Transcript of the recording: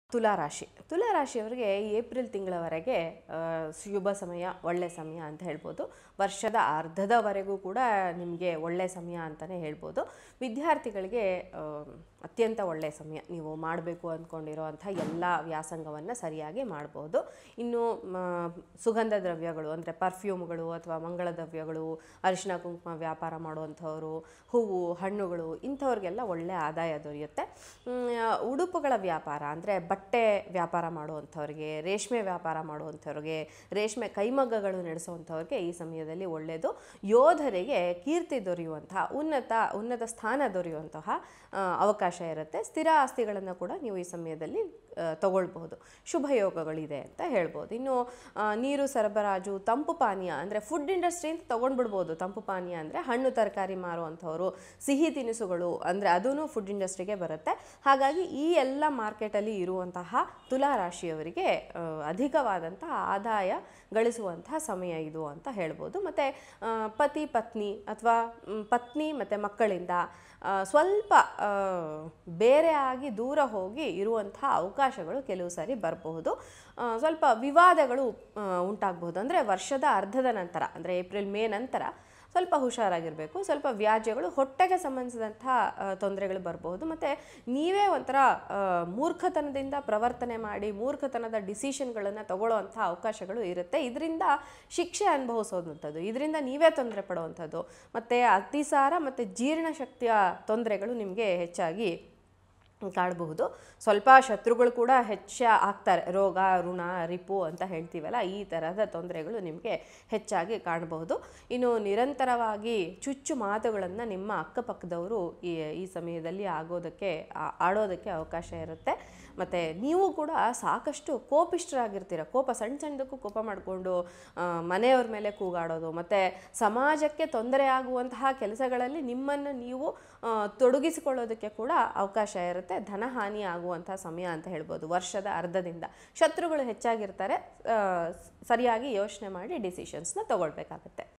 ತುಲಾರಾಶಿ ತುಲಾರಾಶಿಯವರಿಗೆ April ತಿಂಗಳವರೆಗೆ ಆ, ಶುಭ ಸಮಯ ಒಳ್ಳೆ ಸಮಯ ಅಂತ ಹೇಳ್ಬೋದು ವರ್ಷದ ಅರ್ಧದವರೆಗೂ ಕೂಡ ನಿಮಗೆ ಒಳ್ಳೆ ಸಮಯ ಅಂತಲೇ ಹೇಳ್ಬೋದು ವಿದ್ಯಾರ್ಥಿಗಳಿಗೆ ಆ, ಅತ್ಯಂತ ಒಳ್ಳೆಯ ಸಮಯ ನೀವು ಮಾಡಬೇಕು ಅಂದ್ಕೊಂಡಿರೋವಂಥ ಎಲ್ಲ ವ್ಯಾಸಂಗವನ್ನು ಸರಿಯಾಗಿ ಮಾಡ್ಬೋದು ಇನ್ನು ಮ, ಸುಗಂಧ ದ್ರವ್ಯಗಳು ಅಂದರೆ ಪರ್ಫ್ಯೂಮ್ಗಳು ಅಥವಾ ಮಂಗಳ ದ್ರವ್ಯಗಳು ಅರಿಶಿನ ಕುಂಕುಮ ವ್ಯಾಪಾರ ಮಾಡುವಂಥವ್ರು ಹೂವು ಹಣ್ಣುಗಳು ಇಂಥವ್ರಿಗೆಲ್ಲ ಒಳ್ಳೆಯ ಆದಾಯ ದೊರೆಯುತ್ತೆ ಮ್, ಉಡುಪುಗಳ ವ್ಯಾಪಾರ ಅಂದರೆ ಬಟ್ಟೆ ವ್ಯಾಪಾರ ಮಾಡುವಂಥವ್ರಿಗೆ ರೇಷ್ಮೆ ವ್ಯಾಪಾರ ಮಾಡುವಂಥವ್ರಿಗೆ ರೇಷ್ಮೆ ಕೈಮಗ್ಗಗಳು ನಡೆಸುವಂಥವ್ರಿಗೆ ಈ ಸಮಯದಲ್ಲಿ ಒಳ್ಳೆಯದು ಯೋಧರಿಗೆ ಕೀರ್ತಿ ದೊರೆಯುವಂತಹ ಉನ್ನತ ಉನ್ನತ ಸ್ಥಾನ ದೊರೆಯುವಂತಹ ಆ, ಅವಕಾಶ ಇರುತ್ತೆ ಸ್ಥಿರ ಆಸ್ತಿಗಳನ್ನು ಕೂಡ ನೀವು ಈ ಸಮಯದಲ್ಲಿ ಆ, ತಗೊಳ್ಬಹುದು ಶುಭ ಯೋಗಗಳಿದೆ ಅಂತ ಹೇಳ್ಬೋದು ಇನ್ನು ಆ, ನೀರು ಸರಬರಾಜು ತಂಪು ಪಾನೀಯ ಅಂದರೆ ಫುಡ್ ಇಂಡಸ್ಟ್ರಿ ಅಂತ ತೊಗೊಂಡ್ಬಿಡ್ಬೋದು ತಂಪು ಪಾನೀಯ ಅಂದರೆ ಹಣ್ಣು ತರಕಾರಿ ಮಾರುವಂಥವ್ರು ಸಿಹಿ ತಿನಿಸುಗಳು ಅಂದರೆ ಅದೂ ಫುಡ್ ಇಂಡಸ್ಟ್ರಿಗೆ ಬರುತ್ತೆ ಹಾಗಾಗಿ ಈ ಎಲ್ಲ ಮಾರ್ಕೆಟಲ್ಲಿ ಇರುವಂತಹ ತುಲಾ ರಾಶಿಯವರಿಗೆ ಆ, ಅಧಿಕವಾದಂತಹ ಆದಾಯ ಗಳಿಸುವಂತಹ ಸಮಯ ಇದು ಅಂತ ಹೇಳ್ಬೋದು ಮತ್ತು ಪತಿ ಪತ್ನಿ ಅಥವಾ ಮ್, ಪತ್ನಿ ಮತ್ತು ಮಕ್ಕಳಿಂದ ಆ, ಸ್ವಲ್ಪ ಆ, ಬೇರೆ ಆಗಿ ದೂರ ಹೋಗಿ ಇರುವಂತಹ ಅವಕಾಶಗಳು ಕೆಲವು ಸಾರಿ ಬರಬಹುದು ಆ, ಸ್ವಲ್ಪ ವಿವಾದಗಳು ಆ, ಉಂಟಾಗಬಹುದು ಅಂದರೆ ವರ್ಷದ ಅರ್ಧದ ನಂತರ ಅಂದರೆ ಏಪ್ರಿಲ್ ಮೇ ನಂತರ ಸ್ವಲ್ಪ ಹುಷಾರಾಗಿರಬೇಕು ಸ್ವಲ್ಪ ವ್ಯಾಜ್ಯಗಳು ಹೊಟ್ಟೆಗೆ ಸಂಬಂಧಿಸಿದಂಥ ಆ, ತೊಂದರೆಗಳು ಬರಬಹುದು ಮತ್ತು ನೀವೇ ಒಂಥರ ಆ, ಮೂರ್ಖತನದಿಂದ ಪ್ರವರ್ತನೆ ಮಾಡಿ ಮೂರ್ಖತನದ ಡಿಸಿಷನ್ಗಳನ್ನು ತಗೊಳ್ಳೋವಂಥ ಅವಕಾಶಗಳು ಇರುತ್ತೆ ಇದರಿಂದ ಶಿಕ್ಷೆ ಅನುಭವಿಸೋದಂಥದ್ದು ಇದರಿಂದ ನೀವೇ ತೊಂದರೆ ಪಡುವಂಥದ್ದು ಮತ್ತು ಅತಿಸಾರ ಮತ್ತು ಜೀರ್ಣಶಕ್ತಿಯ ತೊಂದರೆಗಳು ನಿಮಗೆ ಹೆಚ್ಚಾಗಿ ಕಾಡಬಹುದು ಸ್ವಲ್ಪ ಶತ್ರುಗಳು ಕೂಡ ಹೆಚ್ಚ ಆಗ್ತಾರೆ ರೋಗ ಋಣ ರಿಪು ಅಂತ ಹೇಳ್ತೀವಲ್ಲ ಈ ಥರದ ತೊಂದರೆಗಳು ನಿಮಗೆ ಹೆಚ್ಚಾಗಿ ಕಾಣಬಹುದು ಇನ್ನು ನಿರಂತರವಾಗಿ ಚುಚ್ಚು ಮಾತುಗಳನ್ನು ನಿಮ್ಮ ಅಕ್ಕಪಕ್ಕದವರು ಈ ಈ ಸಮಯದಲ್ಲಿ ಆಗೋದಕ್ಕೆ ಆ- ಆಡೋದಕ್ಕೆ ಅವಕಾಶ ಇರುತ್ತೆ ಮತ್ತು ನೀವು ಕೂಡ ಸಾಕಷ್ಟು ಕೋಪಿಷ್ಠರಾಗಿರ್ತೀರ ಕೋಪ ಸಣ್ಣ ಸಣ್ಣದಕ್ಕೂ ಕೋಪ ಮಾಡಿಕೊಂಡು ಮನೆಯವ್ರ ಮೇಲೆ ಕೂಗಾಡೋದು ಮತ್ತು ಸಮಾಜಕ್ಕೆ ತೊಂದರೆ ಆಗುವಂತಹ ಕೆಲಸಗಳಲ್ಲಿ ನಿಮ್ಮನ್ನು ನೀವು ಆ, ತೊಡಗಿಸಿಕೊಳ್ಳೋದಕ್ಕೆ ಕೂಡ ಅವಕಾಶ ಇರುತ್ತೆ ಧನಹಾನಿ ಆಗುವಂಥ ಸಮಯ ಅಂತ ಹೇಳ್ಬೋದು ವರ್ಷದ ಅರ್ಧದಿಂದ ಶತ್ರುಗಳು ಹೆಚ್ಚಾಗಿರ್ತಾರೆ ಆ, ಸರಿಯಾಗಿ ಯೋಚನೆ ಮಾಡಿ ಡಿಸಿಷನ್ಸ್ನ ತಗೊಳ್ಬೇಕಾಗತ್ತೆ